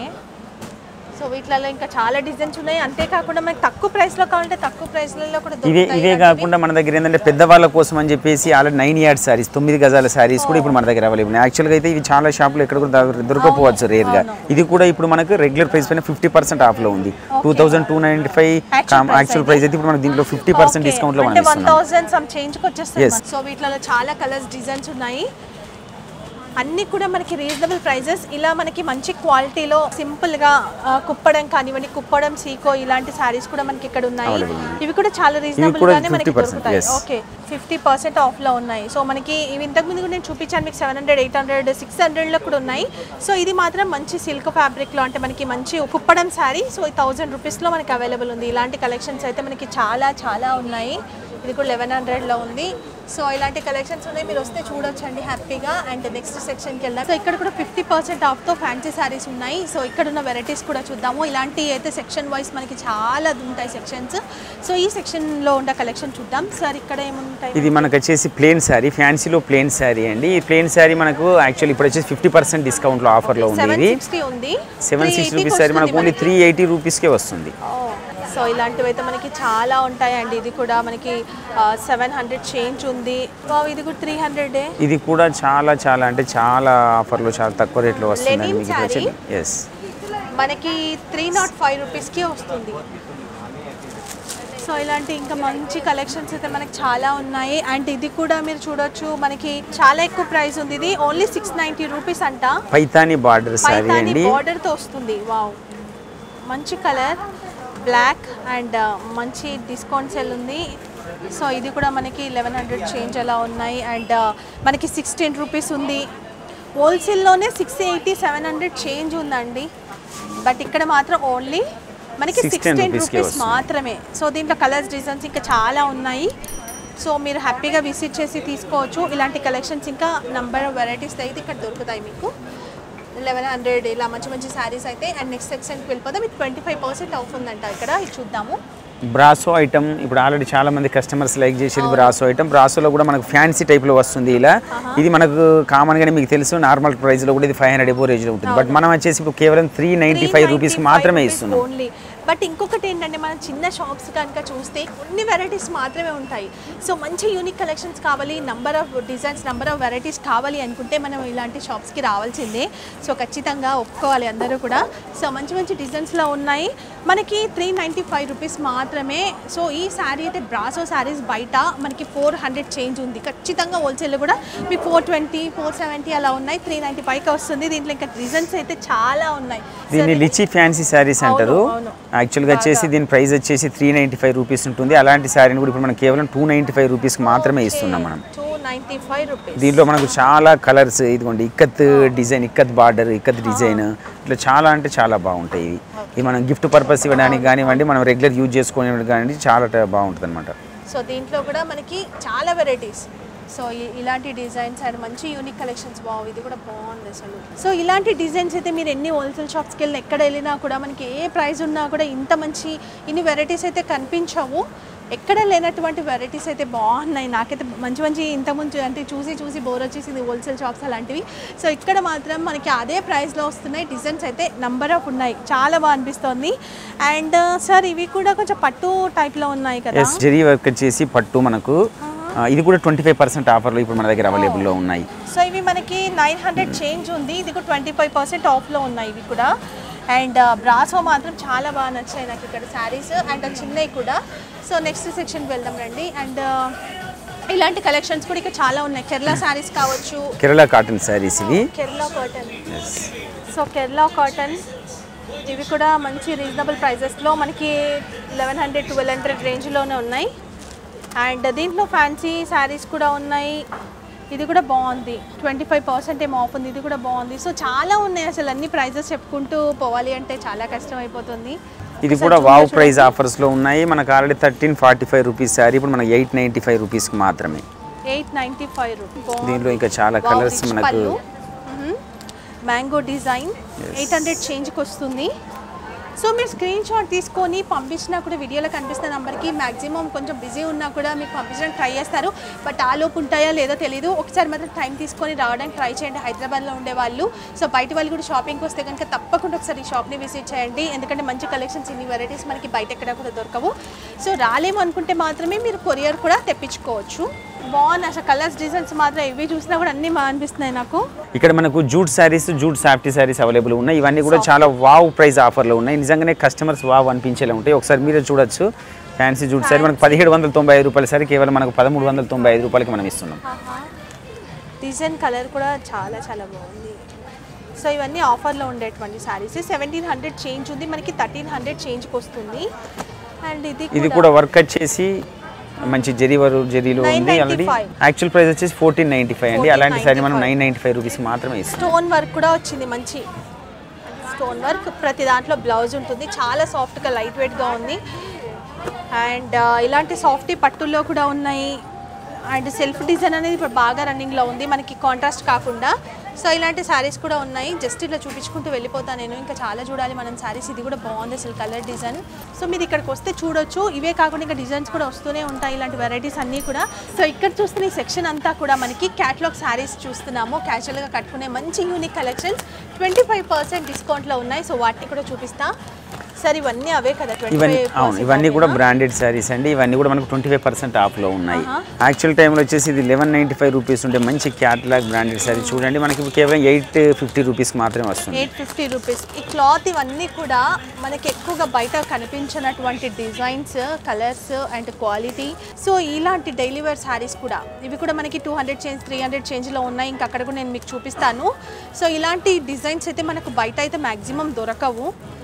సో వీటిలలో ఇంకా చాలా డిజైన్స్ ఉన్నాయి అంతేకాకుండా మనకి తక్కువ ప్రైస్లో కావాలంటే తక్కువ ప్రైస్లలో కూడా ఇవే దొరుకుతాయి ఇవే ఇలాంటివి. కాకుండా మన దగ్గర ఏంటంటే పెద్దవాళ్ళ కోసం అని చెప్పేసి ఆల్రెడీ నైన్ యార్డ్ శారీస్ తొమ్మిది గజాల శారీస్ కూడా ఇప్పుడు మన దగ్గర అవైలబుల్ యాక్చువల్గా అయితే ఇవి చాలా షాపులు ఎక్కడ కూడా దొర- దొరకకపోవచ్చు రేర్గా ఇది కూడా ఇప్పుడు మనకు రెగ్యులర్ ప్రైస్ పైన ఫిఫ్టీ పర్సెంట్ ఆఫ్లో ఉంది two thousand two ninety five Actual price actual price అయితే ఇప్పుడు మనకి దీంట్లో ఫిఫ్టీ పర్సెంట్ Okay. డిస్కౌంట్లో మనం అంటే వన్ ఇస్తున్నాం థౌసండ్ సమ్ చేంజ్కి వచ్చేస్తుంది Yes. సో వీటిలో చాలా కలర్స్ డిజైన్స్ ఉన్నాయి అన్నీ కూడా మనకి రీజనబుల్ ప్రైజెస్ ఇలా మనకి మంచి క్వాలిటీలో సింపుల్గా ఆ, కుప్పడం కానివ్వండి కుప్పడం సీకో ఇలాంటి శారీస్ కూడా మనకి ఇక్కడ ఉన్నాయి Available ఉన్నాయి. ఇవి కూడా చాలా రీజనబుల్ కూడా గానే మనకి 50%, దొరుకుతాయి yes. ఓకే ఫిఫ్టీ పర్సెంట్ ఆఫ్లో ఉన్నాయి సో మనకి ఇవి ఇంతకు ముందు కూడా నేను చూపించాను మీకు seven hundred eight hundred six హండ్రెడ్లో కూడా ఉన్నాయి సో ఇది మాత్రం మంచి సిల్క్ ఫ్యాబ్రిక్లో అంటే మనకి మంచి కుప్పడం శారీ సో ఈ థౌజండ్ రూపీస్లో మనకి అవైలబుల్ ఉంది ఇలాంటి కలెక్షన్స్ అయితే మనకి చాలా చాలా ఉన్నాయి ఇది కూడా లెవెన్ హండ్రెడ్లో ఉంది సో ఇలాంటి కలెక్షన్స్ ఉన్నాయి మీరు వస్తే చూడొచ్చండి హ్యాపీగా అండ్ నెక్స్ట్ సెక్షన్కి వెళ్దాం సో ఇక్కడ కూడా ఫిఫ్టీ పర్సెంట్ ఆఫ్తో ఫ్యాన్సీ శారీస్ ఉన్నాయి సో ఇక్కడ ఉన్న వెరైటీస్ కూడా చూద్దాము ఇలాంటి అయితే సెక్షన్ వైస్ మనకి చాలా ఉంటాయి సెక్షన్స్ సో ఈ సెక్షన్లో ఉన్న కలెక్షన్ చూద్దాం సార్ ఇక్కడ ఏముంటాయి ఇది మనకు వచ్చేసి ప్లేన్ శారీ ఫ్యాన్సీలో ప్లేన్ శారీ అండి ఈ ప్లేన్ శారీ మనకు యాక్చువల్ ఇప్పుడు వచ్చేసి ఫిఫ్టీ పర్సెంట్ డిస్కౌంట్లో ఆఫర్లో ఉంది సెవెన్ ఇది సిక్స్టీ ఉంది సెవెన్ సిక్స్ రూపీస్ శారీ మనకు ఓన్లీ త్రీ ఎయిటీ రూపీస్కే వస్తుంది సో ఇలాంటివి అయితే మనకి చాలా ఉంటాయండి ఇది కూడా మనకి సెవెన్ హండ్రెడ్ చేంజ్ ఉంది Wow, ఇది కూడా త్రీ హండ్రెడే ఇది కూడా చాలా చాలా అంటే చాలా ఆఫర్లో చాలా తక్కువ రేట్లో వస్తుందండి Lenin మీకు saree. ఎస్ మనకి త్రీ నాట్ ఫైవ్ రూపీస్కి వస్తుంది సో ఇలాంటి ఇంకా మంచి కలెక్షన్స్ అయితే మనకి చాలా ఉన్నాయి అండ్ ఇది కూడా మీరు చూడొచ్చు మనకి చాలా ఎక్కువ ప్రైస్ ఉంది ఇది ఓన్లీ సిక్స్ నైంటీ రూపీస్ అంట పైతాని బార్డర్ శారీ పైతాని అండి బార్డర్ తో వస్తుంది వావ్ మంచి కలర్ బ్లాక్ అండ్ మంచి డిస్కౌంట్ సెల్ ఉంది సో ఇది కూడా మనకి లెవెన్ హండ్రెడ్ చేంజ్ అలా ఉన్నాయి అండ్ మనకి సిక్స్టీన్ రూపీస్ ఉంది హోల్సేల్లోనే six eighty seven hundred change ఉందండి బట్ ఇక్కడ మాత్రం ఓన్లీ మనకి 16 సిక్స్టీన్ rupees కే రూపీస్ వస్తుంది. మాత్రమే సో దీంట్లో కలర్స్ డిజైన్స్ ఇంకా చాలా ఉన్నాయి సో మీరు హ్యాపీగా విజిట్ చేసి తీసుకోవచ్చు ఇలాంటి కలెక్షన్స్ ఇంకా నంబర్ ఆఫ్ వెరైటీస్ అయితే ఇక్కడ దొరుకుతాయి మీకు లెవెన్ హండ్రెడ్ ఇలా మంచి మంచి శారీస్ అయితే అండ్ నెక్స్ట్ సెక్షన్కి వెళ్ళిపోతే మీకు ట్వంటీ ఫైవ్ పర్సెంట్ ఆఫ్ ఉందంట ఇక్కడ ఇది చూద్దాము బ్రాసో ఐటమ్ ఇప్పుడు ఆల్రెడీ చాలా మంది కస్టమర్స్ లైక్ చేసేది బ్రాసో ఐటమ్ బ్రాసోలో కూడా మనకు ఫ్యాన్సీ టైప్లో వస్తుంది ఇలా ఇది మనకు కామన్గానే మీకు తెలుసు నార్మల్ ప్రైస్లో కూడా ఇది ఫైవ్ హండ్రెడ్ ఎబో రేంజ్లో ఉంటుంది బట్ మనం వచ్చేసి ఇప్పుడు కేవలం త్రీ నైంటీ ఫైవ్ రూపీస్కి మాత్రమే ఇస్తున్నాం ఓన్లీ బట్ ఇంకొకటి ఏంటంటే మనం చిన్న షాప్స్ కనుక చూస్తే కొన్ని వెరైటీస్ మాత్రమే ఉంటాయి సో మంచి యూనిక్ కలెక్షన్స్ కావాలి number of designs number of varieties కావాలి అనుకుంటే మనం ఇలాంటి షాప్స్కి రావాల్సిందే సో ఖచ్చితంగా ఒప్పుకోవాలి అందరూ కూడా సో మంచి మంచి డిజైన్స్లో ఉన్నాయి మనకి త్రీ నైంటీ ఫైవ్ రూపీస్ మాత్రమే సో ఈ శారీ అయితే బ్రాసో శారీస్ బయట మనకి ఫోర్ హండ్రెడ్ చేంజ్ ఉంది ఖచ్చితంగా హోల్సేల్ కూడా మీకు ఫోర్ ట్వంటీ ఫోర్ సెవెంటీ అలా ఉన్నాయి త్రీ నైంటీ ఫైవ్కి వస్తుంది దీంట్లో ఇంకా డిజైన్స్ అయితే చాలా ఉన్నాయి దీన్ని లిచి ఫ్యాన్సీ శారీస్ అంటారు అవును. యాక్చువల్గా వచ్చేసి దీని ప్రైస్ వచ్చేసి త్రీ నైంటీ ఫైవ్ రూపీస్ ఉంటుంది అలాంటి శారీని కూడా ఇప్పుడు మనం కేవలం టూ నైంటీ ఫైవ్ రూపీస్కి మాత్రమే ఇస్తున్నాం మనం టూ నైంటీ ఫైవ్ రూపీస్ దీంట్లో మనకు చాలా కలర్స్ ఇదిగోండి ikat design ikat border ikat design ఇట్లా చాలా అంటే చాలా బాగుంటాయి ఇవి ఇవి మనం గిఫ్ట్ పర్పస్ ఇవ్వడానికి కానివ్వండి మనం రెగ్యులర్ యూజ్ చేసుకునే కానివ్వండి చాలా ట- బాగుంటుంది అనమాట సో దీంట్లో కూడా మనకి చాలా వెరైటీస్ సో ఇ- ఇలాంటి డిజైన్స్ అండ్ మంచి యూనిక్ కలెక్షన్స్ బాగు ఇది కూడా బాగుంది అసలు సో ఇలాంటి డిజైన్స్ అయితే మీరు ఎన్ని హోల్సేల్ షాప్స్కి వెళ్ళినా ఎక్కడ వెళ్ళినా కూడా మనకి ఏ ప్రైస్ ఉన్నా కూడా ఇంత మంచి ఇన్ని వెరైటీస్ అయితే కనిపించవు ఎక్కడ లేనటువంటి వెరైటీస్ అయితే బాగున్నాయి నాకైతే మంచి మంచి ఇంతకుముందు అంటే చూసి చూసి బోర్ వచ్చేసింది హోల్సేల్ షాప్స్ అలాంటివి సో ఇక్కడ మాత్రం మనకి అదే ప్రైస్లో వస్తున్నాయి డిజైన్స్ అయితే నంబర్ ఆఫ్ ఉన్నాయి చాలా బాగా అనిపిస్తుంది అండ్ సార్ ఇవి కూడా కొంచెం పట్టు టైప్లో ఉన్నాయి కదా ఎస్ జరీ వర్క్ వచ్చేసి పట్టు మనకు ఆ, ఇది కూడా ట్వంటీ ఫైవ్ పర్సెంట్ ఆఫర్లో ఇప్పుడు మన దగ్గర అవైలబుల్లో ఉన్నాయి సో ఇవి మనకి నైన్ హండ్రెడ్ చేంజ్ ఉంది ఇది కూడా ట్వంటీ ఫైవ్ పర్సెంట్ ఆఫ్లో ఉన్నాయి ఇవి కూడా అండ్ బ్రాసో మాత్రం చాలా బాగా నచ్చాయి నాకు ఇక్కడ శారీస్ అండ్ చిన్నవి కూడా సో నెక్స్ట్ సెక్షన్కి వెళ్దాం రండి అండ్ ఇలాంటి కలెక్షన్స్ కూడా ఇక్కడ చాలా ఉన్నాయి కేరళ శారీస్ కావచ్చు కేరళ కాటన్ శారీస్ ఇవి Kerala cotton so Kerala cotton ఇవి కూడా మంచి రీజనబుల్ ప్రైజెస్లో మనకి లెవెన్ హండ్రెడ్ ట్వెల్వ్ హండ్రెడ్ రేంజ్లోనే ఉన్నాయి అండ్ దీంట్లో ఫ్యాన్సీ శారీస్ కూడా ఉన్నాయి ఇది కూడా బాగుంది ట్వంటీ ఫైవ్ పర్సెంట్ ఏమో ఆఫ్ ఉంది ఇది కూడా బాగుంది సో చాలా ఉన్నాయి అసలు అన్ని ప్రైజెస్ చెప్పుకుంటూ పోవాలి అంటే చాలా కష్టం అయిపోతుంది ఇది కూడా వావ్ ప్రైస్ ఆఫర్స్లో ఉన్నాయి మనకు already thirteen forty five rupees saree ఇప్పుడు మనకి ఎయిట్ నైంటీ ఫైవ్ రూపీస్కి మాత్రమే ఎయిట్ నైంటీ ఫైవ్ రూపీస్ దీంట్లో ఇంకా చాలా కలర్స్ మనకు మ్యాంగో డిజైన్ ఎయిట్ హండ్రెడ్ చేంజ్కి వస్తుంది సో మీరు స్క్రీన్ షాట్ తీసుకొని పంపించినా కూడా వీడియోలో కనిపిస్తున్న నెంబర్కి మాక్సిమం కొంచెం బిజీ ఉన్నా కూడా మీకు పంపించడానికి ట్రై చేస్తారు బట్ ఆ లోపు ఉంటాయో లేదో తెలియదు ఒకసారి మాత్రం టైం తీసుకొని రావడానికి ట్రై చేయండి హైదరాబాద్లో ఉండే వాళ్ళు సో బయట వాళ్ళు కూడా షాపింగ్కి వస్తే కనుక తప్పకుండా ఒకసారి ఈ షాప్ని విజిట్ చేయండి ఎందుకంటే మంచి కలెక్షన్స్ ఇన్ని వెరైటీస్ మనకి బయట ఎక్కడ కూడా దొరకవు సో రాలేము అనుకుంటే మాత్రమే మీరు కొరియర్ కూడా తెప్పించుకోవచ్చు బాగున్నాయి అసలు కలర్స్ డిజైన్స్ మాత్రం ఇవి చూసినా కూడా అన్నీ బాగా అనిపిస్తున్నాయి నాకు ఇక్కడ మనకు jute sarees jute softy sarees available ఉన్నాయి ఇవన్నీ కూడా చాలా వావ్ ప్రైస్ ఆఫర్లో ఉన్నాయి నిజంగానే కస్టమర్స్ వావ్ అనిపించేలా ఉంటాయి ఒకసారి మీరే చూడొచ్చు ఫ్యాన్సీ జూట్ శారీ మనకు పదిహేడు వందల తొంభై ఐదు రూపాయల సారీ కేవలం మనకు పదమూడు వందల తొంభై ఐదు రూపాయలకి మనం ఇస్తున్నాం డిజైన్ కలర్ కూడా చాలా చాలా బాగుంది సో ఇవన్నీ ఆఫర్లో ఉండేటువంటి శారీస్ సెవెంటీన్ హండ్రెడ్ చేంజ్ ఉంది మనకి థర్టీన్ హండ్రెడ్ చేంజ్కి వస్తుంది అండ్ ఇది ఇది కూడా వర్క్ వచ్చేసి మంచి జరీ వరు జరీలో ఉంది ఆల్రెడీ 995. యాక్చువల్ ప్రైస్ వచ్చేసి ఫోర్టీన్ నైన్టీ ఫైవ్ అండి అలాంటి సారీ మనం నైన్ నైన్టీ ఫైవ్ రూపీస్ మాత్రమే ఇస్తాం స్టోన్ వర్క్ కూడా వచ్చింది మంచి స్టోన్ వర్క్ ప్రతి దాంట్లో బ్లౌజ్ ఉంటుంది చాలా సాఫ్ట్గా లైట్ వెయిట్గా ఉంది అండ్ ఇలాంటి సాఫ్టీ పట్టుల్లో కూడా ఉన్నాయి అండ్ సెల్ఫ్ డిజైన్ అనేది ఇప్పుడు బాగా రన్నింగ్లో ఉంది మనకి కాంట్రాస్ట్ కాకుండా సో ఇలాంటి శారీస్ కూడా ఉన్నాయి జస్ట్ ఇట్లా చూపించుకుంటూ వెళ్ళిపోతాను నేను ఇంకా చాలా చూడాలి మనం శారీస్ ఇది కూడా బాగుంది అసలు కలర్ డిజైన్ సో మీరు ఇక్కడికి వస్తే చూడొచ్చు ఇవే కాకుండా ఇంకా డిజైన్స్ కూడా వస్తూనే ఉంటాయి ఇలాంటి వెరైటీస్ అన్నీ కూడా సో ఇక్కడ చూస్తున్న ఈ సెక్షన్ అంతా కూడా మనకి క్యాట్లాగ్ శారీస్ చూస్తున్నాము క్యాజువల్గా కట్టుకునే మంచి unique collections twenty five percent డిస్కౌంట్లో ఉన్నాయి సో వాటిని కూడా చూపిస్తా సార్ ఇవన్నీ అవే కదా ట్వంటీ ఇవన్నీ అవును ఇవన్నీ కూడా బ్రాండెడ్ శారీస్ అండి ఇవన్నీ కూడా మనకు ట్వంటీ ఫైవ్ పర్సెంట్ ఆఫ్లో ఉన్నాయి యాక్చువల్ టైంలో వచ్చేసి ఇది లెవెన్ నైంటీ ఫైవ్ రూపీస్ ఉంటే మంచి క్యాట్లాగ్ బ్రాండెడ్ శారీ చూడండి మనకి ఇప్పుడు కేవలం ఎయిట్ ఫిఫ్టీ రూపీస్కి మాత్రమే వస్తుంది ఎయిట్ ఫిఫ్టీ రూపీస్ ఈ క్లాత్ ఇవన్నీ కూడా మనకి ఎక్కువగా బయట కనిపించినటువంటి designs colours and quality so ఇలాంటి డైలీ వేర్ శారీస్ కూడా ఇవి కూడా మనకి two hundred change three hundred చేంజ్లో ఉన్నాయి ఇంకా అక్కడ కూడా నేను మీకు చూపిస్తాను సో ఇలాంటి డిజైన్స్ అయితే మనకు బయట అయితే మ్యాక్సిమం దొరకవు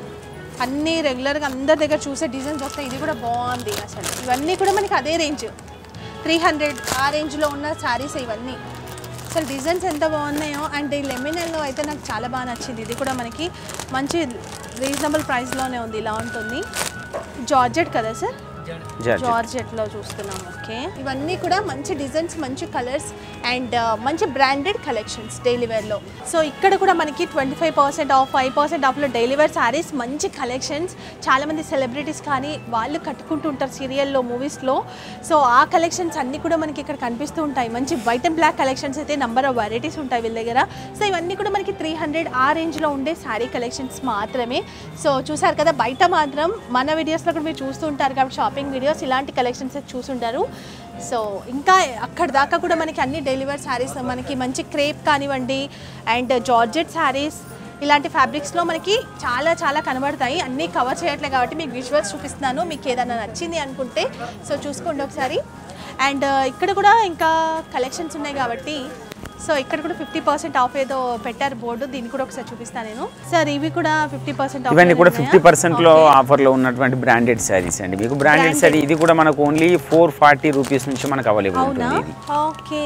అన్నీ రెగ్యులర్గా అందరి దగ్గర చూసే డిజైన్స్ వస్తాయి ఇది కూడా బాగుంది అసలు ఇవన్నీ కూడా మనకి అదే రేంజ్ త్రీ హండ్రెడ్ ఆ రేంజ్లో ఉన్న శారీస్ ఇవన్నీ అసలు డిజైన్స్ ఎంత బాగున్నాయో అండ్ ఈ లెమన్ ఎల్లో అయితే నాకు చాలా బాగా నచ్చింది ఇది కూడా మనకి మంచి రీజనబుల్ ప్రైస్లోనే ఉంది ఇలా ఉంటుంది జార్జెట్ కదా సార్ జార్జెట్ జార్జెట్లో చూస్తున్నాం ఓకే ఇవన్నీ కూడా మంచి డిజైన్స్ మంచి కలర్స్ అండ్ మంచి బ్రాండెడ్ కలెక్షన్స్ డైలీ వేర్లో సో ఇక్కడ కూడా మనకి twenty five percent off five percent ఆఫ్లో డైలీ వేర్ శారీస్ మంచి కలెక్షన్స్ చాలామంది సెలబ్రిటీస్ కానీ వాళ్ళు కట్టుకుంటూ ఉంటారు సీరియల్లో మూవీస్లో సో ఆ కలెక్షన్స్ అన్నీ కూడా మనకి ఇక్కడ కనిపిస్తూ ఉంటాయి మంచి వైట్ అండ్ బ్లాక్ కలెక్షన్స్ అయితే నంబర్ ఆఫ్ వెరైటీస్ ఉంటాయి వీళ్ళ దగ్గర సో ఇవన్నీ కూడా మనకి త్రీ హండ్రెడ్ ఆ రేంజ్లో ఉండే శారీ కలెక్షన్స్ మాత్రమే సో చూసారు కదా బయట మాత్రం మన వీడియోస్లో కూడా మీరు చూస్తూ ఉంటారు కాబట్టి షాపింగ్ వీడియోస్ ఇలాంటి కలెక్షన్స్ చూసుంటారు సో ఇంకా అక్కడ దాకా కూడా మనకి అన్ని డెలివర్ శారీస్ మనకి మంచి క్రేప్ కానివ్వండి అండ్ జార్జెట్ శారీస్ ఇలాంటి ఫ్యాబ్రిక్స్లో మనకి చాలా చాలా కనబడతాయి అన్నీ కవర్ చేయట్లే కాబట్టి మీకు విజువల్స్ చూపిస్తున్నాను మీకు ఏదైనా నచ్చింది అనుకుంటే సో చూసుకోండి ఒకసారి అండ్ ఇక్కడ కూడా ఇంకా కలెక్షన్స్ ఉన్నాయి కాబట్టి సో ఇక్కడ కూడా ఫిఫ్టీ పర్సెంట్ ఆఫ్ ఏదో పెట్టారు బోర్డు దీన్ని కూడా ఒకసారి చూపిస్తాను నేను సార్ ఇవి కూడా ఫిఫ్టీ పర్సెంట్ ఇవన్నీ కూడా ఫిఫ్టీ పర్సెంట్లో ఆఫర్లో ఉన్నటువంటి బ్రాండెడ్ శారీస్ అండి మీకు బ్రాండెడ్ శారీ ఇది కూడా మనకు ఓన్లీ ఫోర్ ఫార్టీ రూపీస్ నుంచి మనకు అవైలబుల్ అవునా ఉంటుంది ఇది ఓకే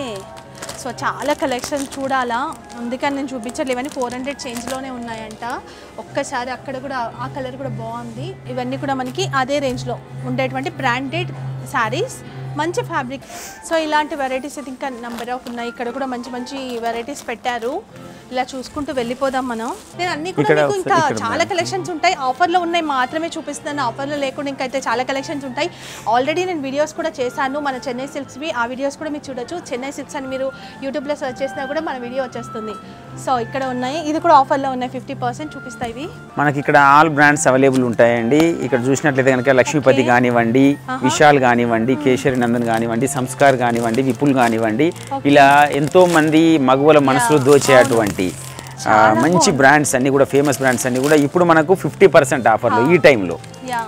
సో చాలా కలెక్షన్ చూడాలా అందుకని నేను చూపించట్లేదు ఇవన్నీ ఫోర్ హండ్రెడ్ చేంజ్లోనే ఉన్నాయంట ఒక్కసారి అక్కడ కూడా ఆ కలర్ కూడా బాగుంది ఇవన్నీ కూడా మనకి అదే రేంజ్లో ఉండేటువంటి బ్రాండెడ్ శారీస్ మంచి ఫ్యాబ్రిక్ సో ఇలాంటి వెరైటీస్ అయితే ఇంకా నెంబర్ ఆఫ్ ఉన్నాయి ఇక్కడ కూడా మంచి మంచి వెరైటీస్ పెట్టారు ఇలా చూసుకుంటూ వెళ్ళిపోదాం మనం నేను అన్ని కూడా ఇక్కడ మీకు ఇంకా ఇక్కడ చాలా కలెక్షన్స్ ఉంటాయి ఆఫర్లో ఉన్నాయి మాత్రమే చూపిస్తున్నాను ఆఫర్లో లేకుండా ఇంకా అయితే చాలా కలెక్షన్స్ ఉంటాయి ఆల్రెడీ నేను వీడియోస్ కూడా చేశాను మన చెన్నై సిల్క్స్వి ఆ వీడియోస్ కూడా మీరు చూడొచ్చు చెన్నై సిల్క్స్ అని మీరు యూట్యూబ్లో సెర్చ్ చేసినా కూడా మన వీడియో వచ్చేస్తుంది సో ఇక్కడ ఉన్నాయి ఇది కూడా ఆఫర్లో ఉన్నాయి ఫిఫ్టీ పర్సెంట్ చూపిస్తాయి ఇవి మనకి ఇక్కడ ఆల్ బ్రాండ్స్ అవైలబుల్ ఉంటాయండి ఇక్కడ చూసినట్లయితే కనుక లక్ష్మీపతి కానివ్వండి విశాల్ కానివ్వండి కేశరి నందన్ కానివ్వండి సంస్కార్ కానివ్వండి విపుల్ కానివ్వండి ఇలా ఎంతో మంది మగువల మనసులో దోచేటువంటి ఆ, మంచి బ్రాండ్స్ అన్ని కూడా ఫేమస్ బ్రాండ్స్ అన్ని కూడా ఇప్పుడు మనకు ఫిఫ్టీ పర్సెంట్ ఆఫర్లో ఈ టైంలో యా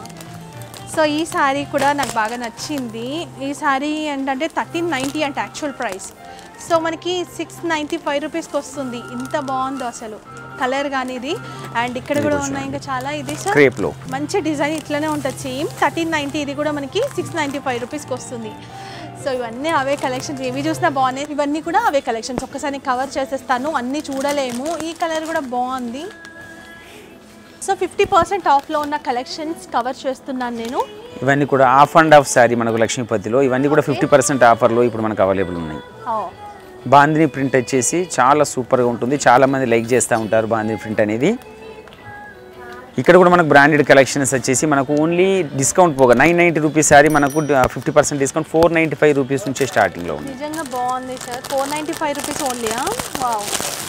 సో ఈ శారీ కూడా నాకు బాగా నచ్చింది ఈ శారీ ఏంటంటే థర్టీన్ నైంటీ అంటే యాక్చువల్ ప్రైస్ సో మనకి సిక్స్ నైంటీ ఫైవ్ రూపీస్కి వస్తుంది ఇంత బాగుందో అసలు కలర్ కానీ ఇది అండ్ ఇక్కడ కూడా ఉన్నాయి ఇంకా చాలా ఇది సార్ క్రేప్లో మంచి డిజైన్ ఇట్లనే ఉంటుంది సేమ్ థర్టీన్ నైంటీ ఇది కూడా మనకి సిక్స్ నైంటీ ఫైవ్ రూపీస్కి వస్తుంది సో ఇవన్నీ అవే కలెక్షన్స్ ఏవి చూసినా బాగున్నాయి ఇవన్నీ కూడా అవే కలెక్షన్స్ ఒక్కసారి కవర్ చేసేస్తాను అన్నీ చూడలేము ఈ కలర్ కూడా బాగుంది సో ఫిఫ్టీ పర్సెంట్ ఆఫ్లో ఉన్న కలెక్షన్స్ కవర్ చేస్తున్నాను నేను ఇవన్నీ కూడా ఆఫ్ అండ్ ఆఫ్ సారీ మనకు లక్ష్మీపతిలో ఇవన్నీ కూడా ఫిఫ్టీ పర్సెంట్ ఆఫర్లో ఇప్పుడు మనకు అవైలబుల్ ఉన్నాయి ఓ, బాందిని ప్రింట్ వచ్చేసి చాలా సూపర్గా ఉంటుంది చాలా మంది లైక్ చేస్తూ ఉంటారు బాందిని ప్రింట్ అనేది ఇక్కడ కూడా మనకు బ్రాండెడ్ కలెక్షన్స్ వచ్చేసి మనకు ఓన్లీ డిస్కౌంట్ పోగా నైన్ నైంటీ రూపీస్ సారీ మనకు fifty percent discount four ninety five rupees నుంచే స్టార్టింగ్లో ఉంది నిజంగా బాగుంది sir four ninety five rupees ఓన్లీయా వావ్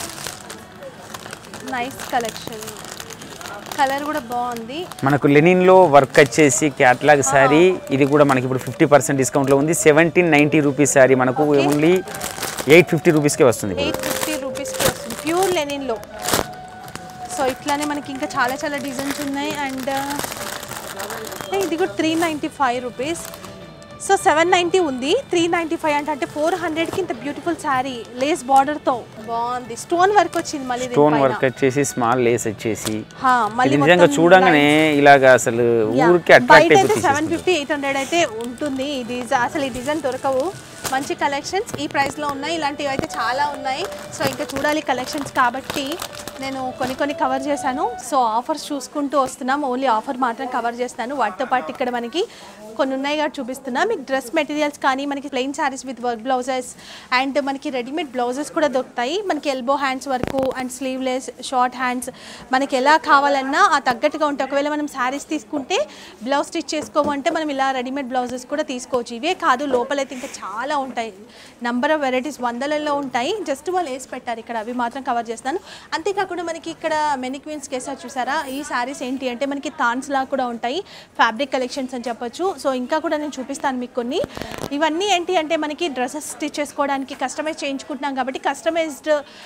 నైస్ కలెక్షన్ కలర్ కూడా బాగుంది మనకు లెనిన్లో వర్క్ వచ్చేసి క్యాట్లాగ్ శారీ ఇది కూడా మనకి ఇప్పుడు ఫిఫ్టీ పర్సెంట్ డిస్కౌంట్లో ఉంది సెవెంటీన్ నైంటీ రూపీస్ శారీ మనకు ఓన్లీ ఎయిట్ ఫిఫ్టీ రూపీస్కే వస్తుంది ఇప్పుడు. ఎయిట్ ఫిఫ్టీ రూపీస్కి వస్తుంది ప్యూర్ లెనిన్లో సో ఇట్లానే మనకి ఇంకా చాలా చాలా డిజైన్స్ ఉన్నాయి అండ్ ఇది కూడా three ninety five rupees so seven ninety ఉంది త్రీ నైంటీ ఫైవ్ అంటే అంటే ఫోర్ హండ్రెడ్కి ఇంత బ్యూటిఫుల్ శారీ లేస్ బార్డర్తో బాగుంది స్టోన్ వర్క్ వచ్చింది మళ్ళీ స్టోన్ దీనిపైన. వర్క్ వచ్చేసి స్మాల్ లేస్ వచ్చేసి హా, మళ్ళీ ఇది నిజంగా మొత్తం చూడంగానే ఇలాగా అసలు ఊరికి బయట అట్రాక్ట్ అయితే సెవెన్ అయిపోతుంది ఫిఫ్టీ ఎయిట్ హండ్రెడ్ అయితే ఉంటుంది ఈ డిజైన్ అసలు ఈ డిజైన్ దొరకవు మంచి కలెక్షన్స్ ఈ ప్రైస్లో ఉన్నాయి ఇలాంటివి అయితే చాలా ఉన్నాయి సో ఇంకా చూడాలి కలెక్షన్స్ కాబట్టి నేను కొన్ని కొన్ని కవర్ చేశాను సో ఆఫర్స్ చూసుకుంటూ వస్తున్నాం ఓన్లీ ఆఫర్ మాత్రం కవర్ చేస్తాను వాటితో పాటు ఇక్కడ మనకి కొన్ని ఉన్నాయి కాబట్టి చూపిస్తున్నా మీకు డ్రెస్ మెటీరియల్స్ కానీ మనకి plain sarees with work blouses and మనకి రెడీమేడ్ బ్లౌజెస్ కూడా దొరుకుతాయి మనకి ఎల్బో హ్యాండ్స్ వరకు అండ్ స్లీవ్లెస్ షార్ట్ హ్యాండ్స్ మనకి ఎలా కావాలన్నా ఆ తగ్గట్టుగా ఉంటే ఒకవేళ మనం శారీస్ తీసుకుంటే బ్లౌజ్ స్టిచ్ చేసుకోమంటే మనం ఇలా రెడీమేడ్ బ్లౌజెస్ కూడా తీసుకోవచ్చు ఇవే కాదు లోపలైతే ఇంకా చాలా ఉంటాయి నంబర్ ఆఫ్ వెరైటీస్ వందలలో ఉంటాయి జస్ట్ వాళ్ళు వేసి పెట్టారు ఇక్కడ అవి మాత్రం కవర్ చేస్తాను అంతేకాకుండా మనకి ఇక్కడ మెనిక్వీన్స్ కేసారు చూసారా ఈ శారీస్ ఏంటి అంటే మనకి థాన్స్ లాగా కూడా ఉంటాయి ఫ్యాబ్రిక్ కలెక్షన్స్ అని చెప్పొచ్చు సో ఇంకా కూడా నేను చూపిస్తాను మీకు కొన్ని ఇవన్నీ ఏంటి అంటే మనకి డ్రెస్సెస్ స్టిచ్ చేసుకోవడానికి కస్టమైజ్ చేయించుకుంటున్నాం కాబట్టి కస్టమైజ్డ్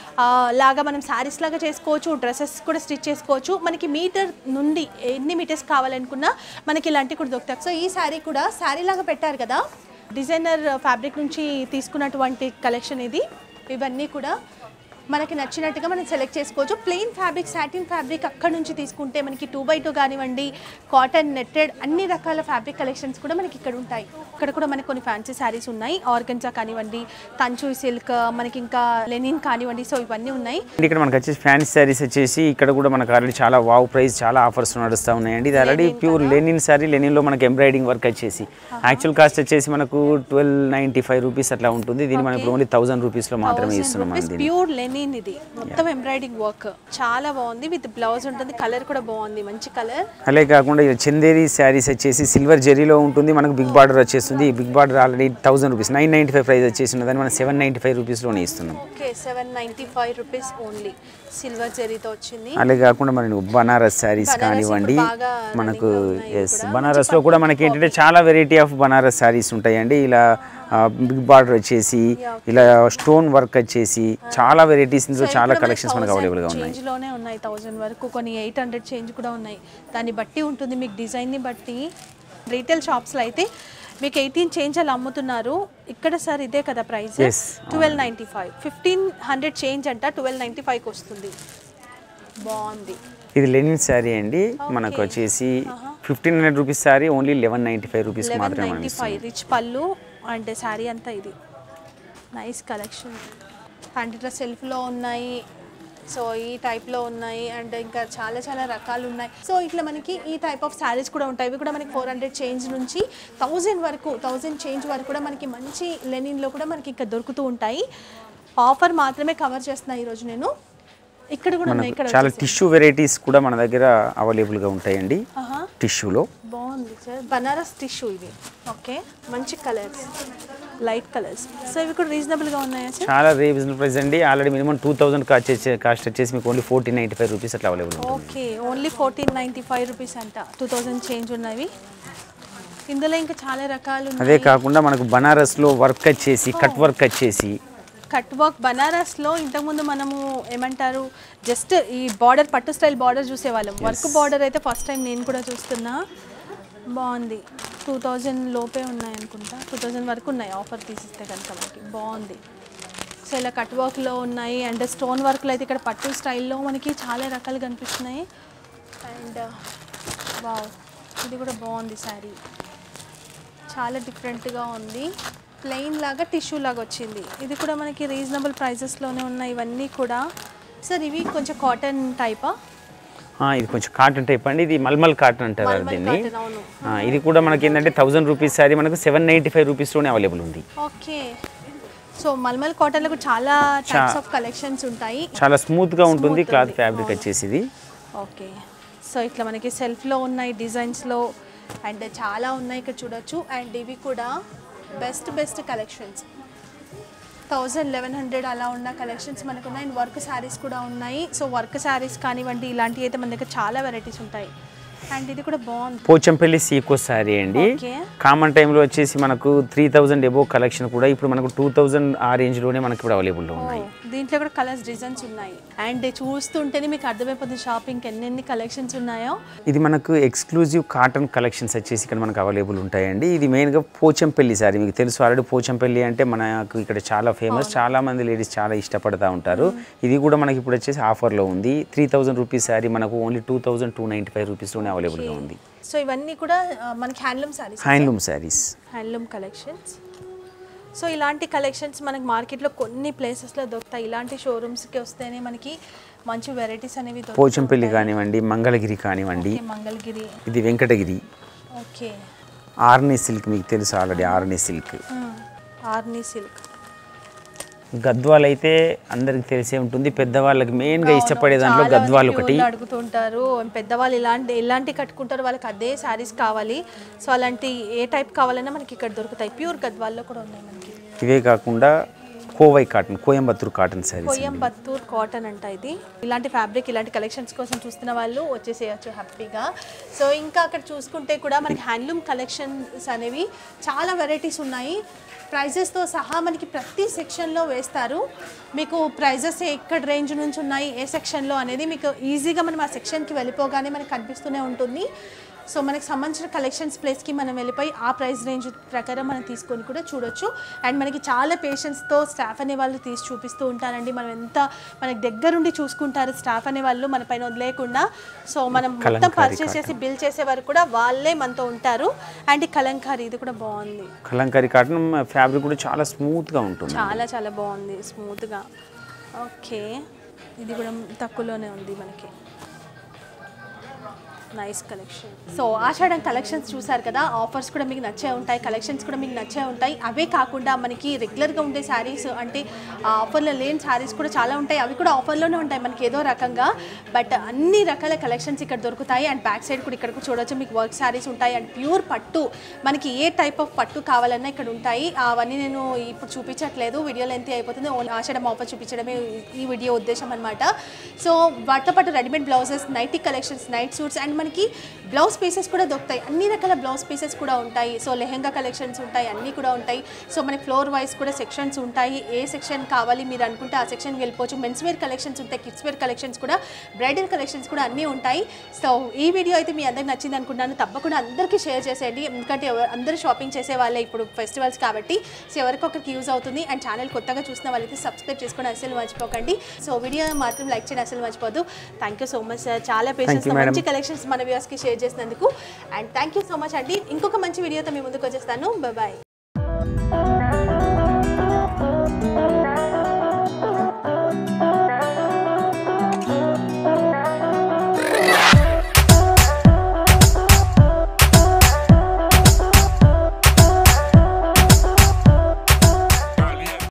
లాగా మనం శారీస్ లాగా చేసుకోవచ్చు డ్రెస్సెస్ కూడా స్టిచ్ చేసుకోవచ్చు మనకి మీటర్ నుండి ఎన్ని మీటర్స్ కావాలనుకున్నా మనకి ఇలాంటివి కూడా దొరుకుతాయి సో ఈ శారీ కూడా శారీ లాగా పెట్టారు కదా డిజైనర్ ఫ్యాబ్రిక్ నుంచి తీసుకున్నటువంటి కలెక్షన్ ఇది ఇవన్నీ కూడా మనకి నచ్చినట్టుగా మనం సెలెక్ట్ చేసుకోవచ్చు ప్లెయిన్ ఫ్యాబ్రిక్ సాటిన్ ఫ్యాబ్రిక్ అక్కడ నుంచి తీసుకుంటే మనకి టూ బై టూ కానివ్వండి కాటన్ నెట్టెడ్ అన్ని రకాల ఫ్యాబ్రిక్ కలెక్షన్స్ కూడా మనకి ఇక్కడ ఉంటాయి ఇక్కడ కూడా మనకి కొన్ని ఫ్యాన్సీ శారీస్ ఉన్నాయి ఆర్గన్జా కానివ్వండి తంచు సిల్క్ మనకి ఇంకా లెనిన్ కానివ్వండి సో ఇవన్నీ ఉన్నాయి ఇక్కడ మనకి వచ్చేసి ఫ్యాన్సీ శారీస్ వచ్చేసి ఇక్కడ కూడా మనకు ఆల్రెడీ చాలా వావ్ ప్రైస్ చాలా ఆఫర్స్ నడుస్తూ ఉన్నాయండి ఇది ఆల్రెడీ ప్యూర్ లెనిన్ శారీ లెనిన్లో మనకి ఎంబ్రాయిడింగ్ వర్క్ వచ్చేసి యాక్చువల్ కాస్ట్ వచ్చేసి మనకు ట్వెల్వ్ నైంటీ ఫైవ్ రూపీస్ అట్లా ఉంటుంది దీన్ని మనం ఇప్పుడు ఓన్లీ థౌసండ్ రూపీస్లో మాత్రమే ఇస్తున్నాం మనం దీన్ని ప్యూర్ లెనిన్ ఇది మొత్తం ఎంబ్రాయిడింగ్ వర్క్ చాలా బాగుంది విత్ బ్లౌజ్ ఉంటుంది కలర్ కూడా బాగుంది మంచి కలర్ అలాగే కాకుండా ఇది చందేరి శారీస్ వచ్చేసి సిల్వర్ జెరీలో ఉంటుంది మనకు బిగ్ బార్డర్ వచ్చేస్తుంది ఈ big border already thousand rupees nine ninety five price వచ్చేసి ఉన్నదని మనం సెవెన్ నైంటీ ఫైవ్ రూపీస్లోనే ఇస్తున్నాం okay seven ninety five rupees only silver జెరీతో వచ్చింది అలాగే కాకుండా మనకు బనారస్ శారీస్ బనారస్ కానివ్వండి ఇప్పుడు బాగా మనకు running లో ఉన్నాయి ఎస్ కూడా. బనారస్లో కూడా మనకి ఏంటంటే చాలా వెరైటీ ఆఫ్ బనారస్ శారీస్ ఉంటాయండి ఇలా బిగ్ బార్డర్ వచ్చేసి ఇలా స్టోన్ వర్క్ వచ్చేసి చాలా వెరైటీస్ ఇందులో చాలా కలెక్షన్స్ మనకు అవైలబుల్గా ఉన్నాయి చేంజ్ లోనే ఉన్నాయి థౌసండ్ వరకు కొన్ని ఎయిట్ హండ్రెడ్ చేంజ్ కూడా ఉన్నాయి దాన్ని బట్టి ఉంటుంది మీకు డిజైన్ని బట్టి రీటైల్ షాప్స్లో అయితే మీకు ఎయిటీన్ చేంజ్ అలా అమ్ముతున్నారు ఇక్కడ సార్ ఇదే కదా price Yes, twelve ninety five fifteen hundred change అంట ట్వెల్వ్ నైంటీ ఫైవ్కి వస్తుంది బాగుంది ఇది లెనిన్ శారీ అండి మనకు వచ్చేసి fifteen hundred rupees sari only eleven ninety five rupees eleven మాత్రమే మనం నైంటీ ఇస్తున్నాం five rich pallu and sari అంతా ఇది నైస్ కలెక్షన్ అండ్ ఇట్లా సెల్ఫ్లో ఉన్నాయి సో ఈ టైప్లో ఉన్నాయి అండ్ ఇంకా చాలా చాలా రకాలు ఉన్నాయి సో ఇట్లా మనకి ఈ టైప్ ఆఫ్ శారీస్ కూడా ఉంటాయి ఇవి కూడా మనకి ఫోర్ హండ్రెడ్ చేంజ్ నుంచి థౌజండ్ వరకు థౌజండ్ చేంజ్ వరకు కూడా మనకి మంచి లెనిన్లో కూడా మనకి ఇంకా దొరుకుతూ ఉంటాయి ఆఫర్ మాత్రమే కవర్ చేస్తున్నాను ఈరోజు నేను ఇక్కడ కూడా ఉన్నాయి ఇక్కడ చాలా టిష్యూ వెరైటీస్ కూడా మన దగ్గర అవైలబుల్గా ఉంటాయండి ఆహా. టిష్యూలో బాగుంది సార్ బనారస్ టిష్యూ ఇవి ఓకే మంచి కలర్స్ లైట్ కలర్స్ సో ఇవి కూడా రీజనబుల్గా ఉన్నాయా సార్ చాలా రీజనబుల్ ప్రైస్ అండి already minimum two thousand cost వచ్చే కాస్ట్ వచ్చేసి మీకు only fourteen ninety five rupees అట్లా అవైలబుల్ ఉంటుంది okay only fourteen ninety five rupees అంట టూ థౌజండ్ చేంజ్ ఉన్నవి ఇందులో ఇంకా చాలా రకాలు అదే ఉన్నాయి కాకుండా మనకు బనారస్లో వర్క్ వచ్చేసి కట్ వర్క్ వచ్చేసి కట్ వర్క్ బనారస్లో ఇంతకుముందు మనము ఏమంటారు జస్ట్ ఈ బార్డర్ పట్టు స్టైల్ బార్డర్ చూసేవాళ్ళం వర్క్ బార్డర్ అయితే ఫస్ట్ టైం నేను కూడా చూస్తున్నా బాగుంది టూ థౌజండ్ లోపే ఉన్నాయి అనుకుంటా టూ థౌజండ్ వరకు ఉన్నాయి ఆఫర్ తీసిస్తే కనుక మనకి బాగుంది సో ఇలా కట్ వర్క్లో ఉన్నాయి అండ్ స్టోన్ వర్క్లో అయితే ఇక్కడ పట్టు స్టైల్లో మనకి చాలా రకాలు కనిపిస్తున్నాయి అండ్ వావ్ ఇది కూడా బాగుంది శారీ చాలా డిఫరెంట్గా ఉంది ప్లెయిన్ లాగా టిష్యూ లాగా వచ్చింది ఇది కూడా మనకి రీజనబుల్ ప్రైజెస్లోనే ఉన్నాయి ఇవన్నీ కూడా సార్ ఇవి కొంచెం కాటన్ టైపా ఆ, ఇది కొంచెం కాటన్ టైప్ అండి ఇది మల్మల్ కాటన్ అంటారు మల్మల్ దీన్ని కాటన్ అవును ఆ, ఇది కూడా మనకి ఏంటంటే థౌసండ్ రూపీస్ శారీ మనకు సెవెన్ నైంటీ ఫైవ్ రూపీస్లోనే అవైలబుల్ ఉంది ఓకే సో మల్మల్ కాటన్లో కూడా చాలా టైప్స్ ఆఫ్ కలెక్షన్స్ ఉంటాయి చాలా స్మూత్గా ఉంటుంది Smooth క్లాత్ ఉంది. ఫ్యాబ్రిక్ అవును. వచ్చేసి ఇది ఓకే సో ఇట్లా మనకి సెల్ఫ్లో ఉన్నాయి డిజైన్స్లో అండ్ చాలా ఉన్నాయి ఇక్కడ చూడొచ్చు అండ్ ఇవి కూడా best best collections thousand eleven hundred అలా ఉన్న కలెక్షన్స్ మనకు ఉన్నాయి వర్క్ శారీస్ కూడా ఉన్నాయి సో వర్క్ శారీస్ కానివ్వండి ఇలాంటివి అయితే మన దగ్గర చాలా వెరైటీస్ ఉంటాయి అండ్ ఇది కూడా బాగుంది పోచంపల్లి సీకో శారీ అండి ఓకే కామన్ టైంలో వచ్చేసి మనకు త్రీ థౌజండ్ ఎబో కలెక్షన్ కూడా ఇప్పుడు మనకు టూ థౌజండ్ ఆ రేంజ్లోనే మనకి ఇప్పుడు అవైలబుల్లో ఉన్నాయి దీంట్లో కూడా కలర్స్ డిజైన్స్ ఉన్నాయి అండ్ చూస్తుంటేనే మీకు అర్థమైపోతుంది షాపింగ్ ఎన్నెన్ని కలెక్షన్స్ ఉన్నాయో ఇది మనకు ఎక్స్క్లూజివ్ కాటన్ కలెక్షన్స్ వచ్చేసి ఇక్కడ మనకు అవైలబుల్ ఉంటాయండి ఇది మెయిన్గా పోచంపల్లి సారీ మీకు తెలుసు ఆల్రెడీ పోచంపల్లి అంటే మనకు ఇక్కడ చాలా ఫేమస్ చాలా మంది లేడీస్ చాలా ఇష్టపడతా ఉంటారు ఇది కూడా మనకి ఇప్పుడు వచ్చేసి ఆఫర్లో ఉంది త్రీ థౌజండ్ రూపీస్ శారీ మనకు only two thousand two ninety five రూపీస్లోనే అవైలబుల్గా ఉంది సో ఇవన్నీ కూడా ఆ, మనకి handloom saris handloom saris handloom collections so ఇలాంటి కలెక్షన్స్ మనకి మార్కెట్లో కొన్ని ప్లేసెస్లో దొరుకుతాయి ఇలాంటి షోరూమ్స్కి వస్తేనే మనకి మంచి వెరైటీస్ అనేవి దొరుకుతాయి పోచంపల్లి కానివ్వండి మంగళగిరి కానివ్వండి ఓకే, మంగళగిరి ఇది వెంకటగిరి ఓకే ఆర్నీ సిల్క్ మీకు తెలుసు already Arani silk Arani silk Gadwal అయితే అందరికి తెలిసే ఉంటుంది పెద్దవాళ్ళకి మెయిన్గా ఇష్టపడే దాంట్లో గద్వాల్ ఒకటి అడుగుతుంటారు పెద్దవాళ్ళు ఇలాంటి ఎలాంటి కట్టుకుంటారు వాళ్ళకి అదే శారీస్ కావాలి సో అలాంటి ఏ టైప్ కావాలన్నా మనకి ఇక్కడ దొరుకుతాయి ప్యూర్ గద్వాల్లో కూడా ఉన్నాయి మనకి ఇవే కాకుండా Kovai cotton Coimbatore cotton saris Coimbatore cotton అంట ఇది ఇలాంటి ఫ్యాబ్రిక్ ఇలాంటి కలెక్షన్స్ కోసం చూస్తున్న వాళ్ళు వచ్చేసేయచ్చు హ్యాపీగా సో ఇంకా అక్కడ చూసుకుంటే కూడా మనకి హ్యాండ్లూమ్ కలెక్షన్స్ అనేవి చాలా వెరైటీస్ ఉన్నాయి ప్రైజెస్తో సహా మనకి ప్రతి సెక్షన్లో వేస్తారు మీకు ప్రైజెస్ ఎక్కడ రేంజ్ నుంచి ఉన్నాయి ఏ సెక్షన్లో అనేది మీకు ఈజీగా మనం ఆ సెక్షన్కి వెళ్ళిపోగానే మనకి కనిపిస్తూనే ఉంటుంది సో మనకి సంబంధించిన కలెక్షన్స్ ప్లేస్కి మనం వెళ్ళిపోయి ఆ ప్రైస్ రేంజ్ ప్రకారం మనం తీసుకొని కూడా చూడొచ్చు అండ్ మనకి చాలా పేషెంట్స్తో స్టాఫ్ అనే వాళ్ళు తీసి చూపిస్తూ ఉంటారండి మనం ఎంత మనకి దగ్గరుండి చూసుకుంటారు స్టాఫ్ అనే వాళ్ళు మన పైన వదిలేయకుండా సో మనం మొత్తం కలంకారీ పర్చేస్ చేసి బిల్ చేసే వరకు కూడా వాళ్ళే మనతో ఉంటారు అండ్ ఈ కలంకారీ ఇది కూడా బాగుంది కలంకారీ కాటన్ ఫ్యాబ్రిక్ కూడా చాలా స్మూత్గా ఉంటుంది చాలా చాలా బాగుంది స్మూత్గా ఓకే ఇది కూడా తక్కువలోనే ఉంది మనకి nice collection so Ashadham collections చూసారు కదా ఆఫర్స్ కూడా మీకు నచ్చే ఉంటాయి కలెక్షన్స్ కూడా మీకు నచ్చే ఉంటాయి అవే కాకుండా మనకి రెగ్యులర్గా ఉండే శారీస్ అంటే ఆ ఆఫర్లో లేని శారీస్ కూడా చాలా ఉంటాయి అవి కూడా ఆఫర్లోనే ఉంటాయి మనకి ఏదో రకంగా బట్ అన్ని రకాల కలెక్షన్స్ ఇక్కడ దొరుకుతాయి అండ్ బ్యాక్ సైడ్ కూడా ఇక్కడ కూడా చూడొచ్చు మీకు వర్క్ శారీస్ ఉంటాయి అండ్ ప్యూర్ పట్టు మనకి ఏ టైప్ ఆఫ్ పట్టు కావాలన్నా ఇక్కడ ఉంటాయి అవన్నీ నేను ఇప్పుడు చూపించట్లేదు వీడియో లెంత్ అయిపోతుంది ఓన్లీ ఆషాఢం ఆఫర్ చూపించడమే ఈ వీడియో ఉద్దేశం అనమాట సో వాటితో పాటు readymade blouses nighty collections night suits and మనకి బ్లౌజ్ పీసెస్ కూడా దొరుకుతాయి అన్ని రకాల బ్లౌజ్ పీసెస్ కూడా ఉంటాయి సో లెహెంగా కలెక్షన్స్ ఉంటాయి అన్నీ కూడా ఉంటాయి సో మనకి ఫ్లోర్ వైజ్ కూడా సెక్షన్స్ ఉంటాయి ఏ సెక్షన్ కావాలి మీరు అనుకుంటే ఆ సెక్షన్కి వెళ్ళిపోవచ్చు మెన్స్ వేర్ కలెక్షన్స్ ఉంటాయి కిడ్స్ వేర్ కలెక్షన్స్ కూడా బ్రైడల్ కలెక్షన్స్ కూడా అన్నీ ఉంటాయి సో ఈ వీడియో అయితే మీ అందరికి నచ్చింది అనుకుంటున్నాను తప్పకుండా అందరికీ షేర్ చేసేయండి ఎందుకంటే ఎవరు- అందరూ షాపింగ్ చేసే వాళ్ళే ఇప్పుడు ఫెస్టివల్స్ కాబట్టి సో ఎవరికొకరికి యూజ్ అవుతుంది అండ్ ఛానల్ కొత్తగా చూసిన వాళ్ళైతే సబ్స్క్రైబ్ చేసుకొని అసలు మర్చిపోకండి సో వీడియో మాత్రం లైక్ చేయడం అసలు మర్చిపోదు thank you so much sir చాలా పేషెన్స్ you, madam. మంచి కలెక్షన్స్ మన వ్యూస్కి షేర్ చేసినందుకు and thank you so much అండి ఇంకొక మంచి వీడియోతో మీ ముందుకు వచ్చేస్తాను బాయ్